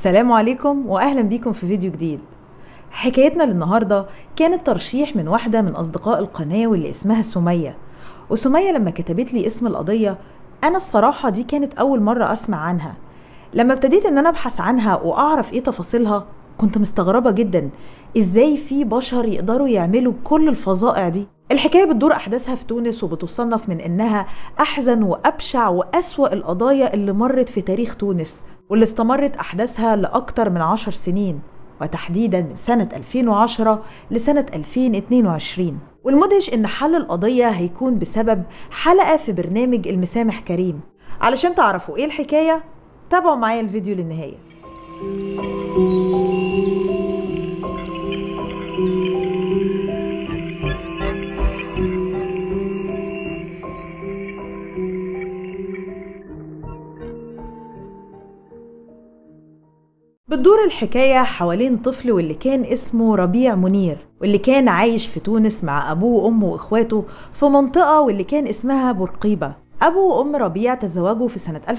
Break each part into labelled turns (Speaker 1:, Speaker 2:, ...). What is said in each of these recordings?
Speaker 1: السلام عليكم واهلا بيكم في فيديو جديد حكايتنا للنهارده كانت ترشيح من واحده من اصدقاء القناه واللي اسمها سميه وسميه لما كتبت لي اسم القضيه انا الصراحه دي كانت اول مره اسمع عنها لما ابتديت ان انا ابحث عنها واعرف ايه تفاصيلها كنت مستغربه جدا ازاي في بشر يقدروا يعملوا كل الفظائع دي الحكايه بتدور احداثها في تونس وبتصنف من انها احزن وابشع واسوا القضايا اللي مرت في تاريخ تونس واللي استمرت احداثها لاكثر من عشر سنين وتحديدا من سنة 2010 لسنة 2022 والمدهش إن حل القضية هيكون بسبب حلقة في برنامج المسامح كريم علشان تعرفوا إيه الحكاية تابعوا معايا الفيديو للنهاية بتدور الحكاية حوالين طفل واللي كان اسمه ربيع منير واللي كان عايش في تونس مع أبوه وأمه وإخواته في منطقة واللي كان اسمها بورقيبة أبو وأم ربيع تزوجوا في سنة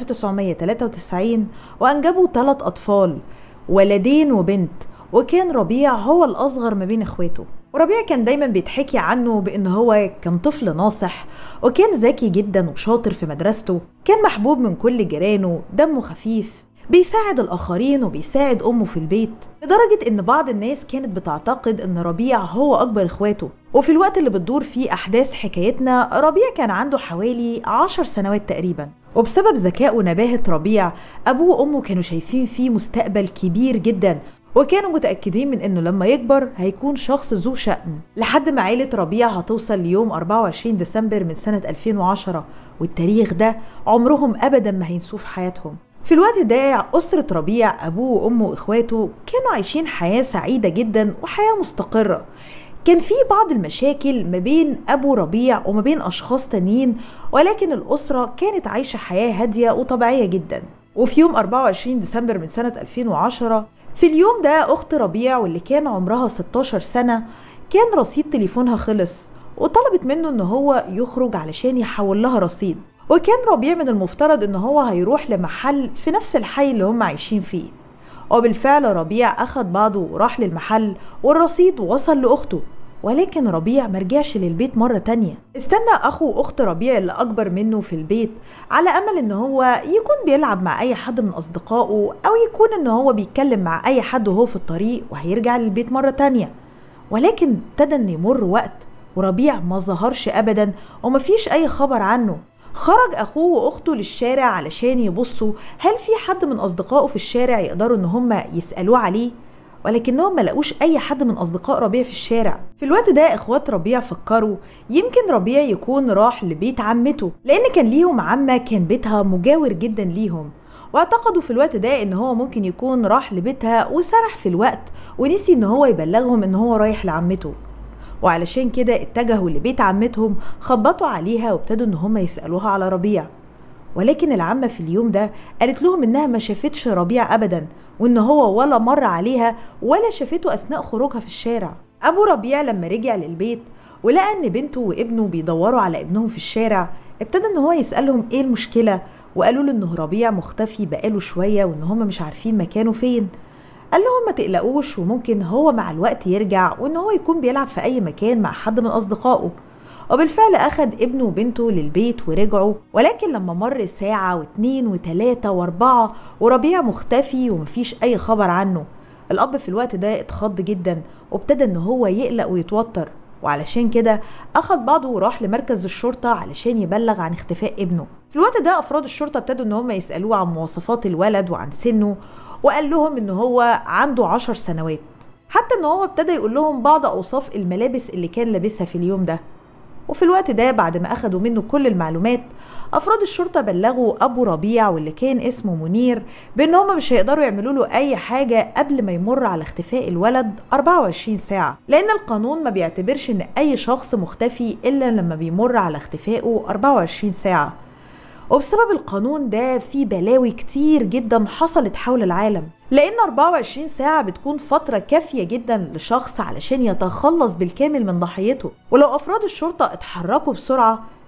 Speaker 1: 1993 وأنجبوا ثلاث أطفال ولدين وبنت وكان ربيع هو الأصغر ما بين إخواته وربيع كان دايما بيتحكي عنه بان هو كان طفل ناصح وكان ذكي جدا وشاطر في مدرسته كان محبوب من كل جيرانه دمه خفيف بيساعد الآخرين وبيساعد أمه في البيت لدرجة إن بعض الناس كانت بتعتقد إن ربيع هو أكبر إخواته وفي الوقت اللي بتدور فيه أحداث حكايتنا ربيع كان عنده حوالي عشر سنوات تقريبا وبسبب ذكاء ونباهة ربيع أبوه وأمه كانوا شايفين فيه مستقبل كبير جدا وكانوا متأكدين من إنه لما يكبر هيكون شخص ذو شأن لحد ما عيلة ربيع هتوصل ليوم 24 ديسمبر من سنة 2010 والتاريخ ده عمرهم أبدا ما هينسوه في حياتهم في الوقت ده أسرة ربيع أبوه وأمه وإخواته كانوا عايشين حياة سعيدة جدا وحياة مستقرة كان في بعض المشاكل ما بين أبو ربيع وما بين أشخاص تانيين ولكن الأسرة كانت عايشة حياة هادية وطبيعية جدا وفي يوم 24 ديسمبر من سنة 2010 في اليوم ده أخت ربيع واللي كان عمرها 16 سنة كان رصيد تليفونها خلص وطلبت منه ان هو يخرج علشان يحول لها رصيد وكان ربيع من المفترض ان هو هيروح لمحل في نفس الحي اللي هم عايشين فيه وبالفعل ربيع اخد بعضه وراح للمحل والرصيد وصل لاخته ولكن ربيع مرجعش للبيت مرة تانية استنى أخو أخت ربيع اللي أكبر منه في البيت على أمل إن هو يكون بيلعب مع أي حد من أصدقائه أو يكون إن هو بيتكلم مع أي حد وهو في الطريق وهيرجع للبيت مرة تانية ولكن ابتدى إن يمر وقت وربيع ما ظهرش أبدا ومفيش أي خبر عنه خرج اخوه واخته للشارع علشان يبصوا هل في حد من اصدقائه في الشارع يقدروا ان هم يسالوه عليه ولكنهم ما لقوش اي حد من اصدقاء ربيع في الشارع في الوقت ده اخوات ربيع فكروا يمكن ربيع يكون راح لبيت عمته لان كان ليهم عمه كان بيتها مجاور جدا ليهم واعتقدوا في الوقت ده ان هو ممكن يكون راح لبيتها وسرح في الوقت ونسي ان هو يبلغهم ان هو رايح لعمته وعلشان كده اتجهوا لبيت عمتهم خبطوا عليها وابتدوا ان هم يسألوها على ربيع ولكن العمة في اليوم ده قالت لهم انها ما شافتش ربيع ابدا وان هو ولا مر عليها ولا شافته اثناء خروجها في الشارع ابو ربيع لما رجع للبيت ولقى ان بنته وابنه بيدوروا على ابنهم في الشارع ابتدى ان هو يسألهم ايه المشكلة وقالوا له انه ربيع مختفي بقاله شوية وان هم مش عارفين مكانه فين قال لهم ما تقلقوش وممكن هو مع الوقت يرجع وان هو يكون بيلعب في اي مكان مع حد من اصدقائه وبالفعل اخد ابنه وبنته للبيت ورجعوا ولكن لما مر ساعة واتنين وتلاتة واربعة وربيع مختفي ومفيش اي خبر عنه الاب في الوقت ده اتخض جدا وابتدى ان هو يقلق ويتوتر وعلشان كده اخد بعضه وراح لمركز الشرطة علشان يبلغ عن اختفاء ابنه في الوقت ده افراد الشرطة ابتدوا ان هم يسألوه عن مواصفات الولد وعن سنه وقال لهم ان هو عنده عشر سنوات حتى ان هو ابتدى يقول لهم بعض اوصاف الملابس اللي كان لابسها في اليوم ده وفي الوقت ده بعد ما اخدوا منه كل المعلومات افراد الشرطه بلغوا ابو ربيع واللي كان اسمه منير بان هم مش هيقدروا يعملوا له اي حاجه قبل ما يمر على اختفاء الولد 24 ساعه لان القانون ما بيعتبرش ان اي شخص مختفي الا لما بيمر على اختفائه 24 ساعه وبسبب القانون ده في بلاوي كتير جدا حصلت حول العالم لأن 24 ساعة بتكون فترة كافية جدا لشخص علشان يتخلص بالكامل من ضحيته ولو أفراد الشرطة اتحركوا بسرعة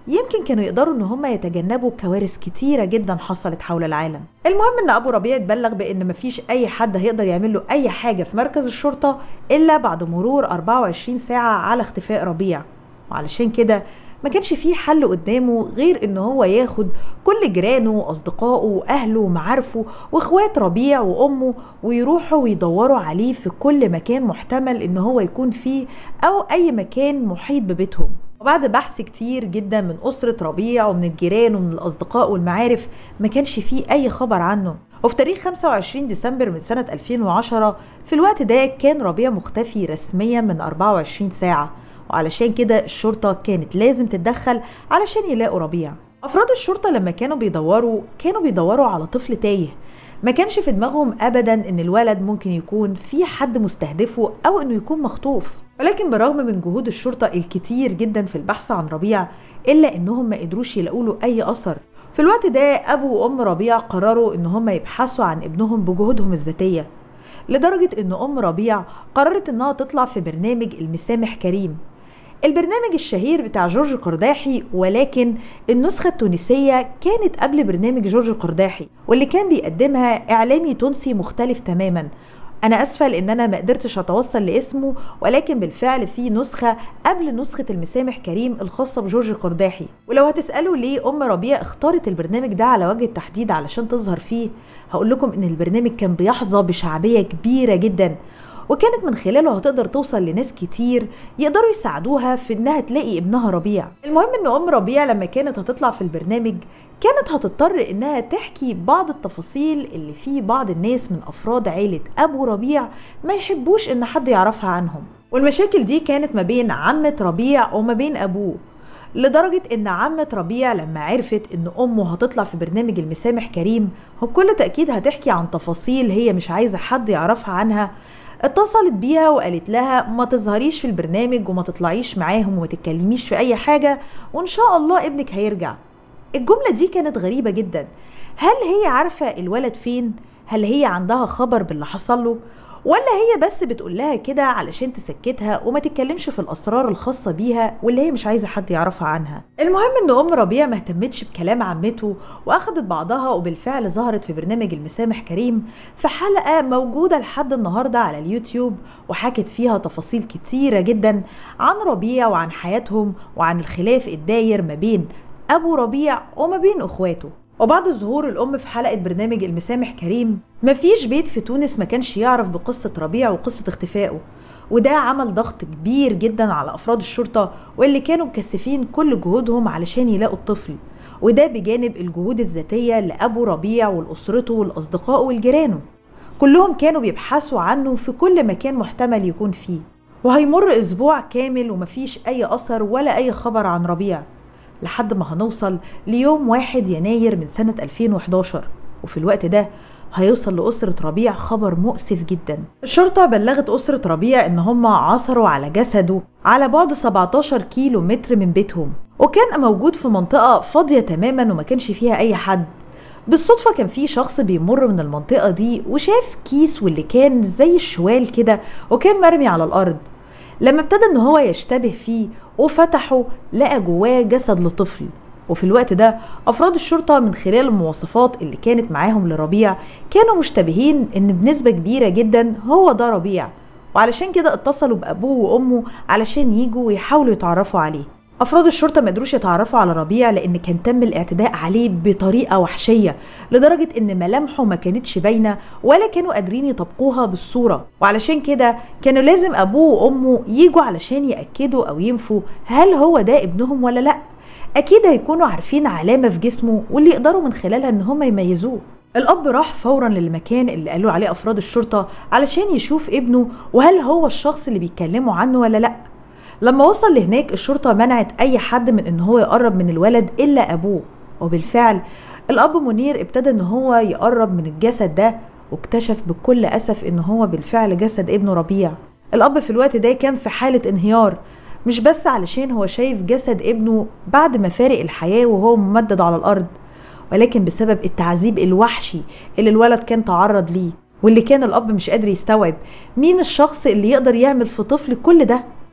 Speaker 1: يمكن كانوا يقدروا ان هم يتجنبوا كوارث كتيرة جدا حصلت حول العالم المهم ان ابو ربيع اتبلغ بان مفيش اي حد هيقدر يعمل له اي حاجة في مركز الشرطة الا بعد مرور 24 ساعة على اختفاء ربيع وعلشان كده ما كانش فيه حل قدامه غير ان هو ياخد كل جيرانه واصدقائه واهله ومعارفه واخوات ربيع وامه ويروحوا ويدوروا عليه في كل مكان محتمل ان هو يكون فيه او اي مكان محيط ببيتهم وبعد بحث كتير جدا من أسرة ربيع ومن الجيران ومن الأصدقاء والمعارف ما كانش فيه أي خبر عنه وفي تاريخ 25 ديسمبر من سنة 2010 في الوقت ده كان ربيع مختفي رسميا من 24 ساعة وعلشان كده الشرطة كانت لازم تتدخل علشان يلاقوا ربيع أفراد الشرطة لما كانوا بيدوروا كانوا بيدوروا على طفل تايه ما كانش في دماغهم ابدا ان الولد ممكن يكون في حد مستهدفه او انه يكون مخطوف ولكن برغم من جهود الشرطه الكتير جدا في البحث عن ربيع الا انهم ما قدروش يلاقوا له اي اثر في الوقت ده ابو وام ربيع قرروا ان هم يبحثوا عن ابنهم بجهودهم الذاتيه لدرجه ان ام ربيع قررت انها تطلع في برنامج المسامح كريم البرنامج الشهير بتاع جورج قرداحي ولكن النسخة التونسية كانت قبل برنامج جورج قرداحي واللي كان بيقدمها إعلامي تونسي مختلف تماما انا اسفه لان انا ما قدرتش اتوصل لاسمه ولكن بالفعل في نسخه قبل نسخه المسامح كريم الخاصه بجورج قرداحي ولو هتسالوا ليه ام ربيع اختارت البرنامج ده على وجه التحديد علشان تظهر فيه هقول لكم ان البرنامج كان بيحظى بشعبيه كبيره جدا وكانت من خلاله هتقدر توصل لناس كتير يقدروا يساعدوها في انها تلاقي ابنها ربيع المهم ان ام ربيع لما كانت هتطلع في البرنامج كانت هتضطر انها تحكي بعض التفاصيل اللي فيه بعض الناس من افراد عيلة ابو ربيع ما يحبوش ان حد يعرفها عنهم والمشاكل دي كانت ما بين عمة ربيع وما بين ابوه لدرجة ان عمة ربيع لما عرفت ان امه هتطلع في برنامج المسامح كريم وبكل تأكيد هتحكي عن تفاصيل هي مش عايزة حد يعرفها عنها اتصلت بيها وقالت لها ما تظهريش في البرنامج وما تطلعيش معاهم وما تتكلميش في اي حاجة وان شاء الله ابنك هيرجع الجملة دي كانت غريبة جدا هل هي عارفة الولد فين؟ هل هي عندها خبر باللي حصل له؟ ولا هي بس بتقول لها كده علشان تسكتها وما تتكلمش في الاسرار الخاصه بيها واللي هي مش عايزه حد يعرفها عنها المهم ان ام ربيع ما اهتمتش بكلام عمته واخدت بعضها وبالفعل ظهرت في برنامج المسامح كريم في حلقه موجوده لحد النهارده على اليوتيوب وحكت فيها تفاصيل كتيره جدا عن ربيع وعن حياتهم وعن الخلاف الداير ما بين ابو ربيع وما بين اخواته وبعد ظهور الأم في حلقة برنامج المسامح كريم مفيش بيت في تونس ما كانش يعرف بقصة ربيع وقصة اختفائه وده عمل ضغط كبير جدا على أفراد الشرطة واللي كانوا مكثفين كل جهودهم علشان يلاقوا الطفل وده بجانب الجهود الذاتية لأبو ربيع ولأسرته والأصدقاء والجيرانه كلهم كانوا بيبحثوا عنه في كل مكان محتمل يكون فيه وهيمر أسبوع كامل ومفيش أي أثر ولا أي خبر عن ربيع لحد ما هنوصل ليوم 1 يناير من سنة 2011 وفي الوقت ده هيوصل لأسرة ربيع خبر مؤسف جدا الشرطة بلغت أسرة ربيع إن هم عثروا على جسده على بعد 17 كيلو متر من بيتهم وكان موجود في منطقة فاضية تماما وما كانش فيها أي حد بالصدفة كان في شخص بيمر من المنطقة دي وشاف كيس واللي كان زي الشوال كده وكان مرمي على الأرض لما ابتدى ان هو يشتبه فيه وفتحه لقى جواه جسد لطفل وفي الوقت ده افراد الشرطه من خلال المواصفات اللي كانت معاهم لربيع كانوا مشتبهين ان بنسبه كبيره جدا هو ده ربيع وعلشان كده اتصلوا بابوه وامه علشان يجوا ويحاولوا يتعرفوا عليه افراد الشرطه ما قدروش يتعرفوا على ربيع لان كان تم الاعتداء عليه بطريقه وحشيه لدرجه ان ملامحه ما كانتش باينه ولا كانوا قادرين يطبقوها بالصوره وعلشان كده كانوا لازم ابوه وامه يجوا علشان ياكدوا او ينفوا هل هو ده ابنهم ولا لا اكيد هيكونوا عارفين علامه في جسمه واللي يقدروا من خلالها ان هم يميزوه الأب راح فورا للمكان اللي قالوا عليه أفراد الشرطة علشان يشوف ابنه وهل هو الشخص اللي بيتكلموا عنه ولا لأ لما وصل لهناك الشرطة منعت أي حد من إن هو يقرب من الولد إلا أبوه وبالفعل الأب منير ابتدى إن هو يقرب من الجسد ده واكتشف بكل أسف إن هو بالفعل جسد ابنه ربيع الأب في الوقت ده كان في حالة انهيار مش بس علشان هو شايف جسد ابنه بعد ما فارق الحياة وهو ممدد على الأرض ولكن بسبب التعذيب الوحشي اللي الولد كان تعرض ليه واللي كان الأب مش قادر يستوعب مين الشخص اللي يقدر يعمل في طفل كل ده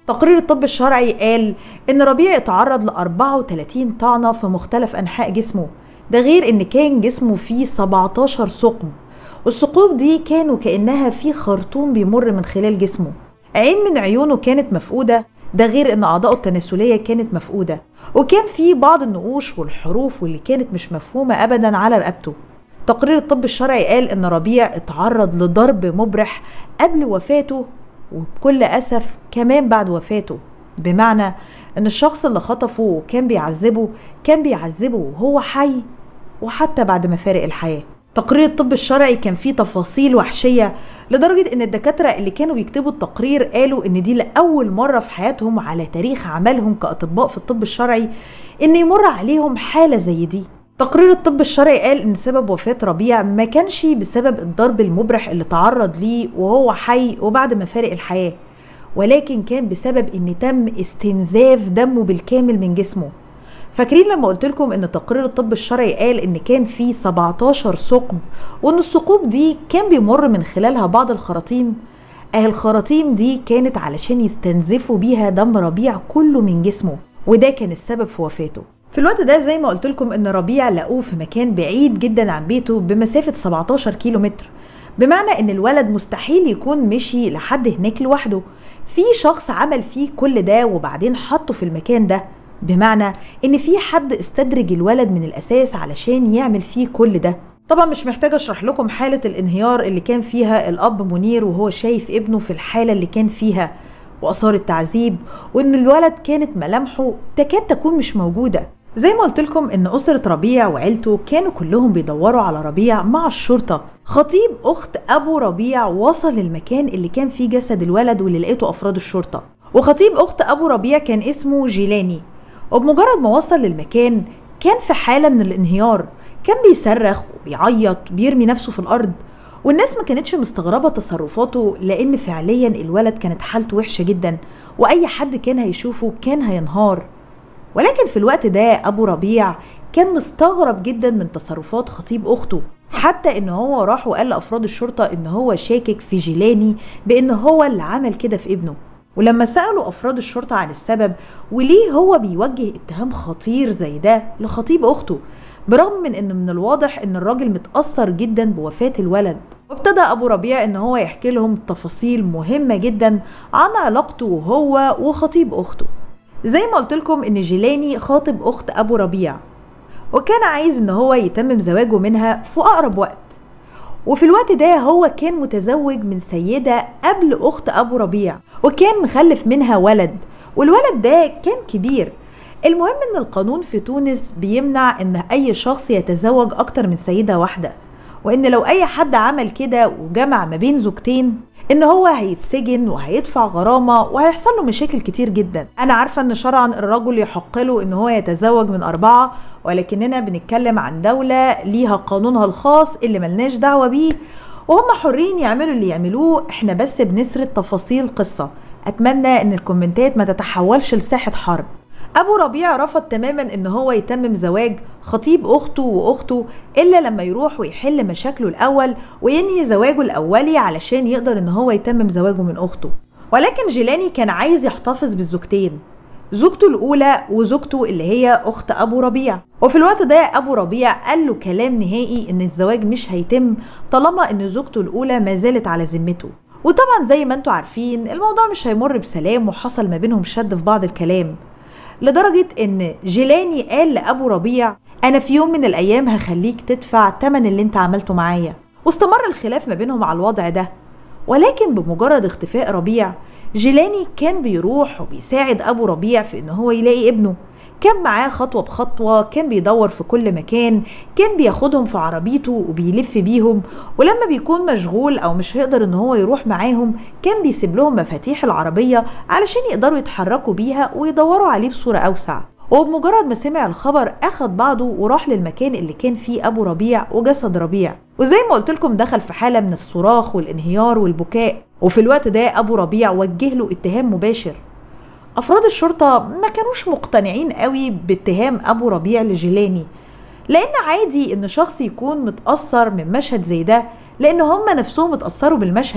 Speaker 1: تقرير الطب الشرعي قال إن ربيع اتعرض ل 34 طعنة في مختلف أنحاء جسمه ده غير إن كان جسمه فيه 17 ثقب والثقوب دي كانوا كأنها في خرطوم بيمر من خلال جسمه عين من عيونه كانت مفقودة ده غير ان اعضائه التناسليه كانت مفقوده وكان في بعض النقوش والحروف واللي كانت مش مفهومه ابدا على رقبته تقرير الطب الشرعي قال ان ربيع اتعرض لضرب مبرح قبل وفاته وبكل اسف كمان بعد وفاته بمعنى ان الشخص اللي خطفه وكان بيعذبه كان بيعذبه وهو حي وحتى بعد ما فارق الحياه تقرير الطب الشرعي كان فيه تفاصيل وحشيه لدرجه ان الدكاتره اللي كانوا بيكتبوا التقرير قالوا ان دي لاول مره في حياتهم على تاريخ عملهم كاطباء في الطب الشرعي ان يمر عليهم حاله زي دي تقرير الطب الشرعي قال ان سبب وفاه ربيع ما كانش بسبب الضرب المبرح اللي تعرض ليه وهو حي وبعد ما فارق الحياه ولكن كان بسبب ان تم استنزاف دمه بالكامل من جسمه فاكرين لما قلت لكم ان تقرير الطب الشرعي قال ان كان في 17 ثقب وان الثقوب دي كان بيمر من خلالها بعض الخراطيم اه الخراطيم دي كانت علشان يستنزفوا بيها دم ربيع كله من جسمه وده كان السبب في وفاته في الوقت ده زي ما قلت لكم ان ربيع لقوه في مكان بعيد جدا عن بيته بمسافة 17 كيلو متر بمعنى ان الولد مستحيل يكون مشي لحد هناك لوحده في شخص عمل فيه كل ده وبعدين حطه في المكان ده بمعنى ان في حد استدرج الولد من الاساس علشان يعمل فيه كل ده طبعا مش محتاجة اشرح لكم حالة الانهيار اللي كان فيها الاب منير وهو شايف ابنه في الحالة اللي كان فيها واثار التعذيب وان الولد كانت ملامحه تكاد تكون مش موجودة زي ما قلت لكم ان اسرة ربيع وعيلته كانوا كلهم بيدوروا على ربيع مع الشرطة خطيب اخت ابو ربيع وصل للمكان اللي كان فيه جسد الولد واللي لقيته افراد الشرطة وخطيب اخت ابو ربيع كان اسمه جيلاني وبمجرد ما وصل للمكان كان في حالة من الانهيار كان بيصرخ وبيعيط وبيرمي نفسه في الأرض والناس ما كانتش مستغربة تصرفاته لأن فعليا الولد كانت حالته وحشة جدا وأي حد كان هيشوفه كان هينهار ولكن في الوقت ده أبو ربيع كان مستغرب جدا من تصرفات خطيب أخته حتى ان هو راح وقال لافراد الشرطه ان هو شاكك في جيلاني بان هو اللي عمل كده في ابنه ولما سألوا أفراد الشرطة عن السبب وليه هو بيوجه اتهام خطير زي ده لخطيب أخته برغم من ان من الواضح ان الراجل متأثر جدا بوفاة الولد وابتدى ابو ربيع ان هو يحكي لهم تفاصيل مهمة جدا عن علاقته هو وخطيب اخته زي ما قلت لكم ان جيلاني خاطب اخت ابو ربيع وكان عايز ان هو يتمم زواجه منها في اقرب وقت وفي الوقت ده هو كان متزوج من سيدة قبل أخت أبو ربيع وكان مخلف منها ولد والولد ده كان كبير المهم ان القانون في تونس بيمنع ان اي شخص يتزوج اكتر من سيدة واحدة وان لو اي حد عمل كده وجمع ما بين زوجتين ان هو هيتسجن وهيدفع غرامه وهيحصل له مشاكل كتير جدا انا عارفه ان شرعا الرجل يحق له ان هو يتزوج من اربعه ولكننا بنتكلم عن دوله ليها قانونها الخاص اللي ملناش دعوه بيه وهم حرين يعملوا اللي يعملوه احنا بس بنسرد تفاصيل قصه اتمنى ان الكومنتات ما تتحولش لساحه حرب ابو ربيع رفض تماما ان هو يتمم زواج خطيب اخته واخته الا لما يروح ويحل مشاكله الاول وينهي زواجه الاولي علشان يقدر ان هو يتمم زواجه من اخته ولكن جيلاني كان عايز يحتفظ بالزوجتين زوجته الاولى وزوجته اللي هي اخت ابو ربيع وفي الوقت ده ابو ربيع قال له كلام نهائي ان الزواج مش هيتم طالما ان زوجته الاولى ما زالت على ذمته وطبعا زي ما انتم عارفين الموضوع مش هيمر بسلام وحصل ما بينهم شد في بعض الكلام لدرجة ان جيلاني قال لابو ربيع انا في يوم من الايام هخليك تدفع تمن اللي انت عملته معايا واستمر الخلاف ما بينهم على الوضع ده ولكن بمجرد اختفاء ربيع جيلاني كان بيروح وبيساعد ابو ربيع في ان هو يلاقي ابنه كان معاه خطوة بخطوة كان بيدور في كل مكان كان بياخدهم في عربيته وبيلف بيهم ولما بيكون مشغول أو مش هيقدر إن هو يروح معاهم كان بيسيب لهم مفاتيح العربية علشان يقدروا يتحركوا بيها ويدوروا عليه بصورة أوسع وبمجرد ما سمع الخبر اخد بعضه وراح للمكان اللي كان فيه ابو ربيع وجسد ربيع وزي ما قلت لكم دخل في حاله من الصراخ والانهيار والبكاء وفي الوقت ده ابو ربيع وجه له اتهام مباشر افراد الشرطه ما كانوش مقتنعين قوي باتهام ابو ربيع لجيلاني لان عادي ان شخص يكون متاثر من مشهد زي ده لان هم نفسهم اتاثروا بالمشهد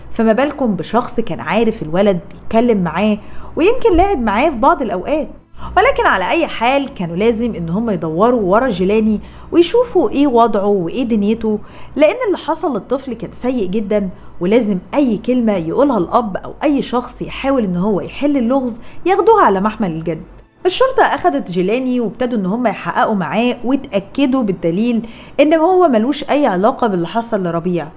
Speaker 1: فما بالكم بشخص كان عارف الولد بيتكلم معاه ويمكن لعب معاه في بعض الأوقات ولكن على أي حال كانوا لازم إن هم يدوروا ورا جيلاني ويشوفوا إيه وضعه وإيه دنيته لأن اللي حصل للطفل كان سيء جدا ولازم أي كلمة يقولها الأب أو أي شخص يحاول إن هو يحل اللغز ياخدوها على محمل الجد الشرطة أخدت جيلاني وابتدوا إن هم يحققوا معاه واتأكدوا بالدليل إن هو ملوش أي علاقة باللي حصل لربيع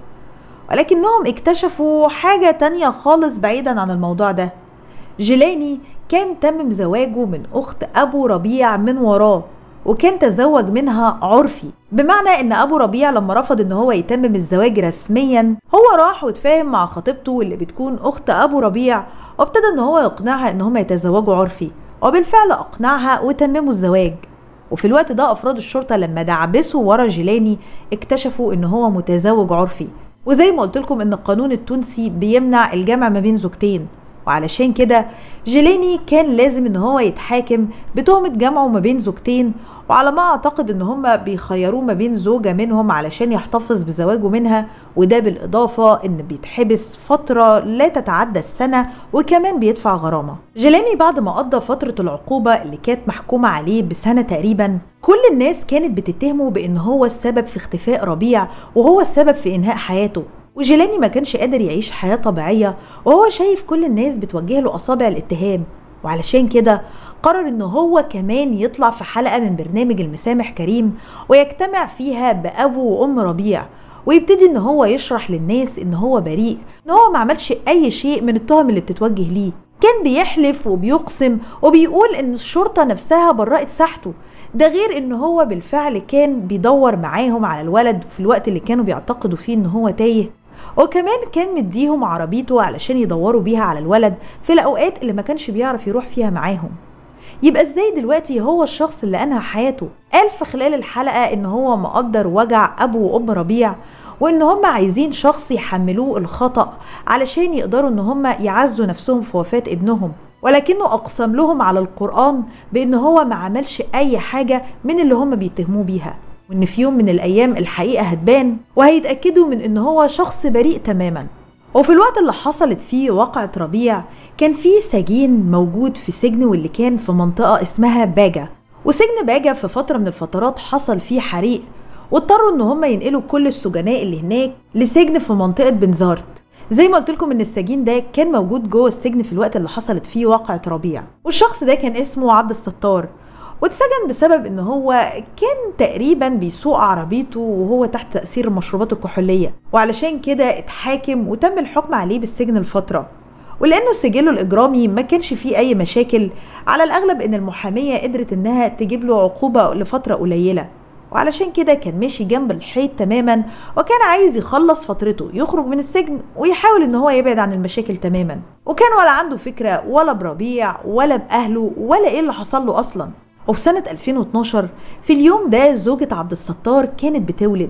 Speaker 1: ولكنهم اكتشفوا حاجة تانية خالص بعيدا عن الموضوع ده جيلاني كان تمم زواجه من أخت أبو ربيع من وراه وكان تزوج منها عرفي بمعنى ان ابو ربيع لما رفض ان هو يتمم الزواج رسميا هو راح واتفاهم مع خطيبته اللي بتكون اخت ابو ربيع وابتدى ان هو يقنعها ان هم يتزوجوا عرفي وبالفعل اقنعها وتمموا الزواج وفي الوقت ده افراد الشرطه لما دعبسوا ورا جيلاني اكتشفوا ان هو متزوج عرفي وزي ما قلت لكم ان القانون التونسي بيمنع الجمع ما بين زوجتين وعلشان كده جيلاني كان لازم ان هو يتحاكم بتهمة جمعه ما بين زوجتين وعلى ما اعتقد ان هما بيخيروه ما بين زوجة منهم علشان يحتفظ بزواجه منها وده بالاضافة ان بيتحبس فترة لا تتعدى السنة وكمان بيدفع غرامة جيلاني بعد ما قضى فترة العقوبة اللي كانت محكومة عليه بسنة تقريبا كل الناس كانت بتتهمه بان هو السبب في اختفاء ربيع وهو السبب في انهاء حياته وجيلاني ما كانش قادر يعيش حياة طبيعية وهو شايف كل الناس بتوجه له أصابع الاتهام وعلشان كده قرر ان هو كمان يطلع في حلقة من برنامج المسامح كريم ويجتمع فيها بأبو وأم ربيع ويبتدي ان هو يشرح للناس ان هو بريء ان هو ما عملش اي شيء من التهم اللي بتتوجه ليه كان بيحلف وبيقسم وبيقول ان الشرطة نفسها برأت ساحته ده غير ان هو بالفعل كان بيدور معاهم على الولد في الوقت اللي كانوا بيعتقدوا فيه ان هو تايه وكمان كان مديهم عربيته علشان يدوروا بيها على الولد في الاوقات اللي ما كانش بيعرف يروح فيها معاهم يبقى ازاي دلوقتي هو الشخص اللي انهى حياته قال في خلال الحلقة ان هو مقدر وجع ابو وام ربيع وان هم عايزين شخص يحملوه الخطأ علشان يقدروا ان هم يعزوا نفسهم في وفاة ابنهم ولكنه اقسم لهم على القرآن بان هو ما عملش اي حاجة من اللي هم بيتهموه بيها وان في يوم من الايام الحقيقة هتبان وهيتأكدوا من ان هو شخص بريء تماما وفي الوقت اللي حصلت فيه واقعة ربيع كان في سجين موجود في سجن واللي كان في منطقة اسمها باجا وسجن باجا في فترة من الفترات حصل فيه حريق واضطروا ان هم ينقلوا كل السجناء اللي هناك لسجن في منطقة بنزارت زي ما قلت لكم ان السجين ده كان موجود جوه السجن في الوقت اللي حصلت فيه واقعة ربيع والشخص ده كان اسمه عبد الستار واتسجن بسبب ان هو كان تقريبا بيسوق عربيته وهو تحت تأثير المشروبات الكحولية وعلشان كده اتحاكم وتم الحكم عليه بالسجن لفترة ولانه سجله الاجرامي ما كانش فيه اي مشاكل على الاغلب ان المحاميه قدرت انها تجيب له عقوبه لفتره قليله وعلشان كده كان ماشي جنب الحيط تماما وكان عايز يخلص فترته يخرج من السجن ويحاول ان هو يبعد عن المشاكل تماما وكان ولا عنده فكره ولا بربيع ولا باهله ولا ايه اللي حصل له اصلا وفي سنة 2012 في اليوم ده زوجة عبد الستار كانت بتولد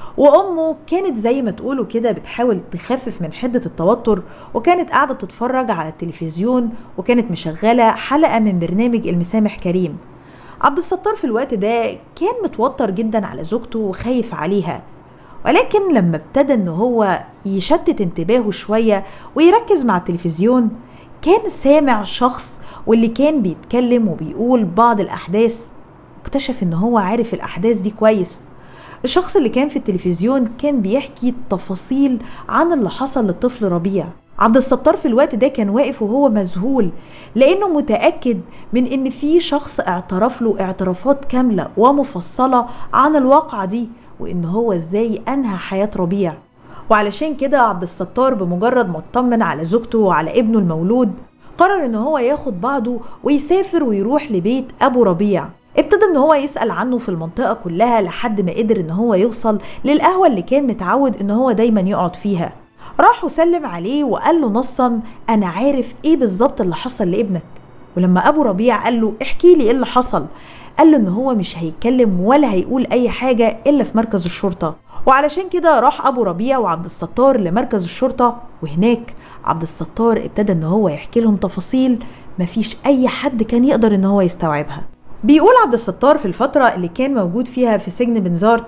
Speaker 1: وأمه كانت زي ما تقولوا كده بتحاول تخفف من حدة التوتر وكانت قاعدة تتفرج على التلفزيون وكانت مشغلة حلقة من برنامج المسامح كريم عبد الستار في الوقت ده كان متوتر جدا على زوجته وخايف عليها ولكن لما ابتدى ان هو يشتت انتباهه شوية ويركز مع التلفزيون كان سامع شخص واللي كان بيتكلم وبيقول بعض الأحداث اكتشف ان هو عارف الأحداث دي كويس الشخص اللي كان في التلفزيون كان بيحكي تفاصيل عن اللي حصل للطفل ربيع عبد الستار في الوقت ده كان واقف وهو مذهول لانه متاكد من ان في شخص اعترف له اعترافات كامله ومفصله عن الواقعه دي وان هو ازاي انهى حياه ربيع وعلشان كده عبد الستار بمجرد ما اطمن على زوجته وعلى ابنه المولود قرر ان هو ياخد بعضه ويسافر ويروح لبيت ابو ربيع ابتدى ان هو يسأل عنه في المنطقة كلها لحد ما قدر ان هو يوصل للقهوة اللي كان متعود ان هو دايما يقعد فيها راح وسلم عليه وقال له نصا انا عارف ايه بالظبط اللي حصل لابنك ولما ابو ربيع قال له احكي لي ايه اللي حصل قال له ان هو مش هيتكلم ولا هيقول اي حاجة الا في مركز الشرطة وعلشان كده راح ابو ربيع وعبد الستار لمركز الشرطة وهناك عبد الستار ابتدى ان هو يحكي لهم تفاصيل مفيش اي حد كان يقدر ان هو يستوعبها بيقول عبد الستار في الفترة اللي كان موجود فيها في سجن بنزارت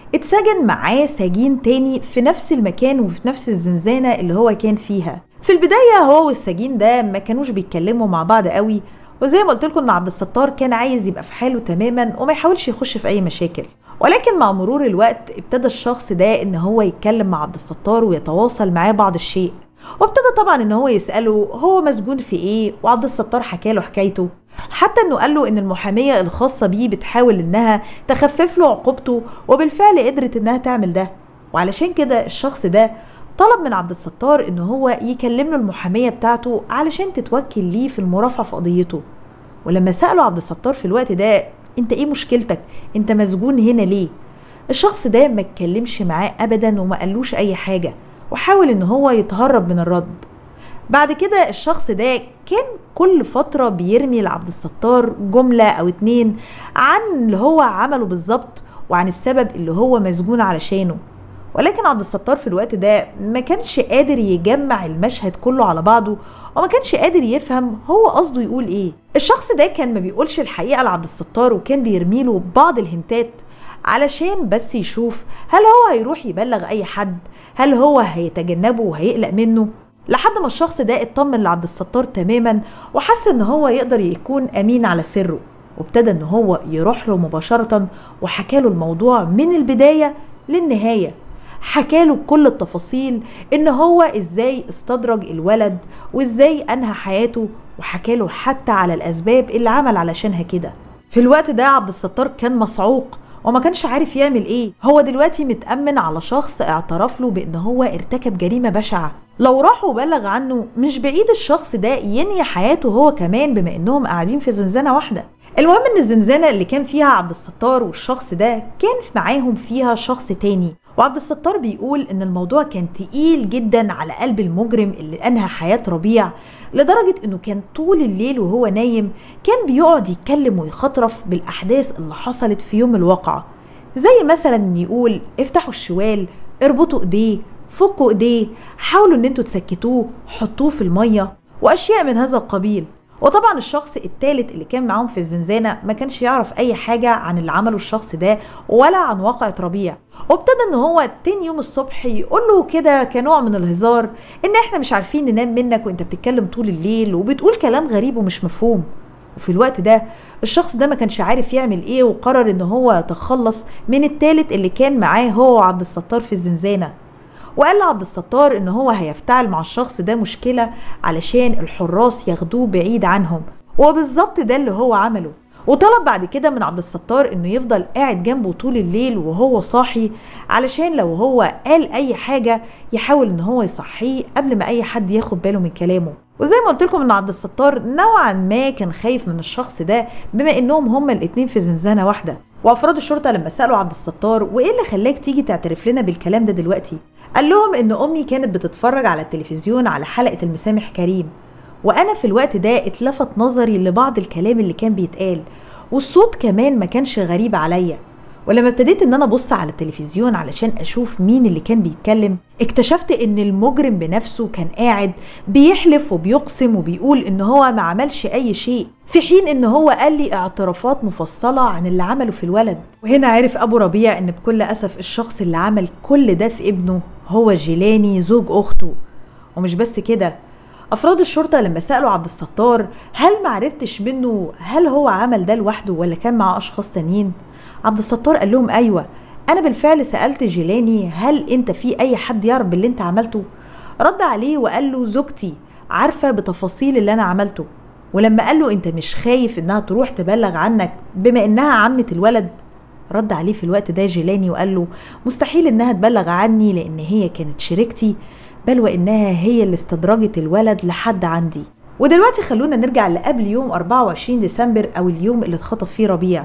Speaker 1: اتسجن معاه سجين تاني في نفس المكان وفي نفس الزنزانة اللي هو كان فيها في البداية هو والسجين ده ما كانوش بيتكلموا مع بعض قوي وزي ما قلت لكم ان عبد الستار كان عايز يبقى في حاله تماما وما يحاولش يخش في اي مشاكل ولكن مع مرور الوقت ابتدى الشخص ده ان هو يتكلم مع عبد الستار ويتواصل معاه بعض الشيء وابتدى طبعا ان هو يساله هو مسجون في ايه وعبد الستار حكى له حكايته حتى انه قال له ان المحاميه الخاصه بيه بتحاول انها تخفف له عقوبته وبالفعل قدرت انها تعمل ده وعلشان كده الشخص ده طلب من عبد الستار ان هو يكلم له المحاميه بتاعته علشان تتوكل ليه في المرافعه في قضيته ولما ساله عبد الستار في الوقت ده انت ايه مشكلتك انت مسجون هنا ليه الشخص ده ما اتكلمش معاه ابدا وما قالوش اي حاجه وحاول ان هو يتهرب من الرد بعد كده الشخص ده كان كل فترة بيرمي لعبد الستار جملة أو اتنين عن اللي هو عمله بالظبط وعن السبب اللي هو مسجون علشانه ولكن عبد الستار في الوقت ده ما كانش قادر يجمع المشهد كله على بعضه وما كانش قادر يفهم هو قصده يقول ايه الشخص ده كان ما بيقولش الحقيقة لعبد الستار وكان بيرميله بعض الهنتات علشان بس يشوف هل هو هيروح يبلغ اي حد هل هو هيتجنبه وهيقلق منه لحد ما الشخص ده اطمن لعبد الستار تماما وحس ان هو يقدر يكون امين على سره وابتدى ان هو يروح له مباشرة وحكى له الموضوع من البداية للنهاية حكى له كل التفاصيل ان هو ازاي استدرج الولد وازاي انهى حياته وحكى له حتى على الاسباب اللي عمل علشانها كده في الوقت ده عبد الستار كان مصعوق وما كانش عارف يعمل ايه هو دلوقتي متأمن على شخص اعترف له بان هو ارتكب جريمة بشعة لو راح وبلغ عنه مش بعيد الشخص ده ينهي حياته هو كمان بما انهم قاعدين في زنزانة واحدة المهم ان الزنزانة اللي كان فيها عبد الستار والشخص ده كان معاهم فيها شخص تاني وعبد الستار بيقول ان الموضوع كان تقيل جدا على قلب المجرم اللي انهى حياة ربيع لدرجة انه كان طول الليل وهو نايم كان بيقعد يتكلم ويخطرف بالاحداث اللي حصلت في يوم الواقعة زي مثلا ان يقول افتحوا الشوال اربطوا ايديه فكوا ايديه حاولوا ان انتوا تسكتوه حطوه في المية واشياء من هذا القبيل وطبعا الشخص الثالث اللي كان معاهم في الزنزانة ما كانش يعرف أي حاجة عن اللي عمله الشخص ده ولا عن واقعة ربيع وابتدى ان هو تاني يوم الصبح يقول له كده كنوع من الهزار ان احنا مش عارفين ننام منك وانت بتتكلم طول الليل وبتقول كلام غريب ومش مفهوم وفي الوقت ده الشخص ده ما كانش عارف يعمل ايه وقرر ان هو يتخلص من التالت اللي كان معاه هو وعبد الستار في الزنزانه وقال لعبد الستار ان هو هيفتعل مع الشخص ده مشكله علشان الحراس ياخدوه بعيد عنهم وبالظبط ده اللي هو عمله وطلب بعد كده من عبد الستار انه يفضل قاعد جنبه طول الليل وهو صاحي علشان لو هو قال اي حاجه يحاول ان هو يصحيه قبل ما اي حد ياخد باله من كلامه وزي ما قلت لكم ان عبد الستار نوعا ما كان خايف من الشخص ده بما انهم هما الاتنين في زنزانه واحده وافراد الشرطه لما سالوا عبد الستار وايه اللي خلاك تيجي تعترف لنا بالكلام ده دلوقتي قال لهم ان امي كانت بتتفرج على التلفزيون على حلقه المسامح كريم وانا في الوقت ده اتلفت نظري لبعض الكلام اللي كان بيتقال والصوت كمان ما كانش غريب عليا ولما ابتديت ان انا ابص على التلفزيون علشان اشوف مين اللي كان بيتكلم اكتشفت ان المجرم بنفسه كان قاعد بيحلف وبيقسم وبيقول ان هو ما عملش اي شيء في حين ان هو قال لي اعترافات مفصلة عن اللي عمله في الولد وهنا عرف ابو ربيع ان بكل اسف الشخص اللي عمل كل ده في ابنه هو جيلاني زوج اخته ومش بس كده افراد الشرطه لما سالوا عبد الستار هل معرفتش منه هل هو عمل ده لوحده ولا كان مع اشخاص تانيين عبد الستار قال لهم ايوه انا بالفعل سالت جيلاني هل انت في اي حد يعرف باللي انت عملته رد عليه وقال له زوجتي عارفه بتفاصيل اللي انا عملته ولما قال له انت مش خايف انها تروح تبلغ عنك بما انها عمه الولد رد عليه في الوقت ده جيلاني وقال له مستحيل انها تبلغ عني لان هي كانت شريكتي بل وانها هي اللي استدرجت الولد لحد عندي ودلوقتي خلونا نرجع لقبل يوم 24 ديسمبر او اليوم اللي اتخطف فيه ربيع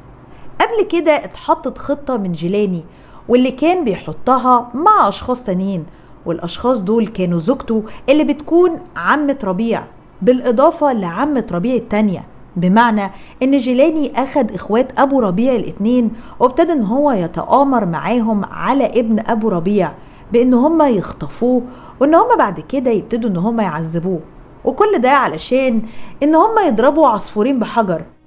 Speaker 1: قبل كده اتحطت خطة من جيلاني واللي كان بيحطها مع أشخاص تانيين والأشخاص دول كانوا زوجته اللي بتكون عمة ربيع بالإضافة لعمة ربيع التانية بمعنى ان جيلاني اخد اخوات ابو ربيع الاتنين وابتدى ان هو يتآمر معاهم على ابن ابو ربيع بان هم يخطفوه وان هم بعد كده يبتدوا ان هم يعذبوه وكل ده علشان ان هم يضربوا عصفورين بحجر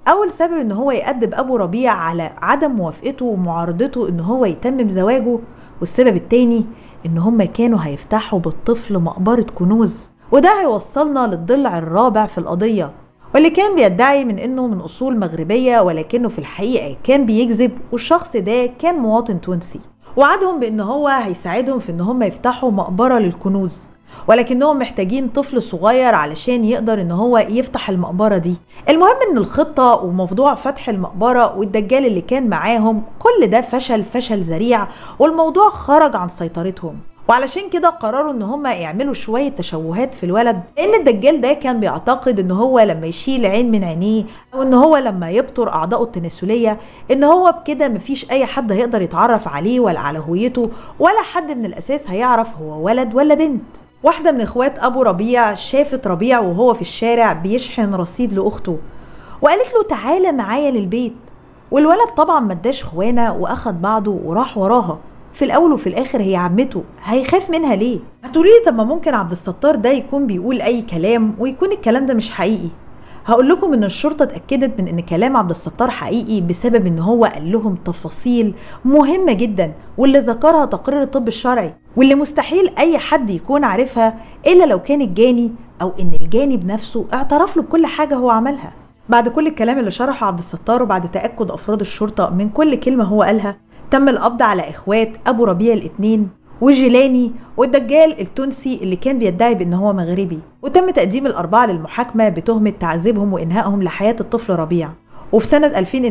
Speaker 1: اول سبب ان هو يأدب ابو ربيع على عدم موافقته ومعارضته ان هو يتمم زواجه والسبب التاني ان هما كانوا هيفتحوا بالطفل مقبرة كنوز وده هيوصلنا للضلع الرابع في القضية واللي كان بيدعي من انه من اصول مغربية ولكنه في الحقيقة كان بيكذب والشخص ده كان مواطن تونسي وعدهم بان هو هيساعدهم في ان هم يفتحوا مقبرة للكنوز ولكنهم محتاجين طفل صغير علشان يقدر ان هو يفتح المقبرة دي المهم ان الخطة وموضوع فتح المقبرة والدجال اللي كان معاهم كل ده فشل فشل ذريع والموضوع خرج عن سيطرتهم وعلشان كده قرروا ان هم يعملوا شوية تشوهات في الولد لان الدجال ده كان بيعتقد ان هو لما يشيل عين من عينيه او ان هو لما يبطر اعضائه التناسلية ان هو بكده مفيش اي حد هيقدر يتعرف عليه ولا على هويته ولا حد من الاساس هيعرف هو ولد ولا بنت واحدة من اخوات ابو ربيع شافت ربيع وهو في الشارع بيشحن رصيد لاخته وقالت له تعالى معايا للبيت والولد طبعا ما اداش خوانه واخد بعضه وراح وراها في الاول وفي الاخر هي عمته هيخاف منها ليه هتقولي لي طب ما ممكن عبد الستار ده يكون بيقول اي كلام ويكون الكلام ده مش حقيقي هقول لكم ان الشرطه اتاكدت من ان كلام عبد الستار حقيقي بسبب ان هو قال لهم تفاصيل مهمه جدا واللي ذكرها تقرير الطب الشرعي واللي مستحيل اي حد يكون عارفها الا لو كان الجاني او ان الجاني بنفسه اعترف له بكل حاجه هو عملها بعد كل الكلام اللي شرحه عبد الستار وبعد تاكد افراد الشرطه من كل كلمه هو قالها تم القبض على اخوات ابو ربيع الاثنين وجيلاني والدجال التونسي اللي كان بيدعي بان هو مغربي وتم تقديم الاربعه للمحاكمه بتهمه تعذيبهم وانهائهم لحياه الطفل ربيع وفي سنه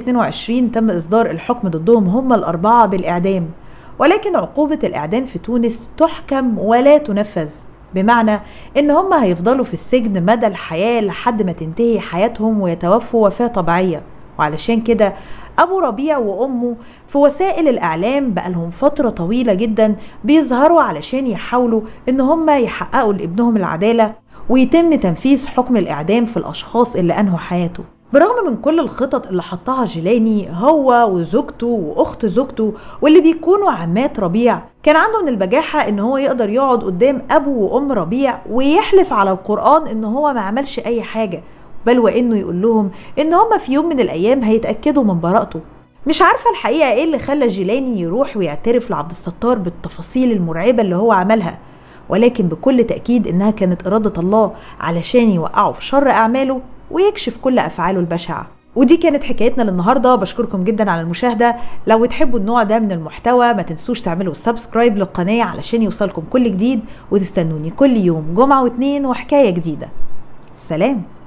Speaker 1: 2022 تم اصدار الحكم ضدهم هم الاربعه بالاعدام ولكن عقوبه الاعدام في تونس تحكم ولا تنفذ بمعنى ان هم هيفضلوا في السجن مدى الحياه لحد ما تنتهي حياتهم ويتوفوا وفاه طبيعيه وعلشان كده أبو ربيع وأمه في وسائل الإعلام بقالهم فترة طويلة جدا بيظهروا علشان يحاولوا إن هم يحققوا لابنهم العدالة ويتم تنفيذ حكم الإعدام في الأشخاص اللي أنهوا حياته برغم من كل الخطط اللي حطها جيلاني هو وزوجته واخت زوجته واللي بيكونوا عمات ربيع كان عنده من البجاحه ان هو يقدر يقعد قدام ابو وام ربيع ويحلف على القران ان هو ما عملش اي حاجه بل وانه يقول لهم ان هما في يوم من الايام هيتاكدوا من براءته مش عارفه الحقيقه ايه اللي خلى جيلاني يروح ويعترف لعبد الستار بالتفاصيل المرعبه اللي هو عملها ولكن بكل تاكيد انها كانت اراده الله علشان يوقعه في شر اعماله ويكشف كل افعاله البشعه ودي كانت حكايتنا للنهارده بشكركم جدا على المشاهده لو تحبوا النوع ده من المحتوى ما تنسوش تعملوا سبسكرايب للقناه علشان يوصلكم كل جديد وتستنوني كل يوم جمعه واثنين وحكايه جديده سلام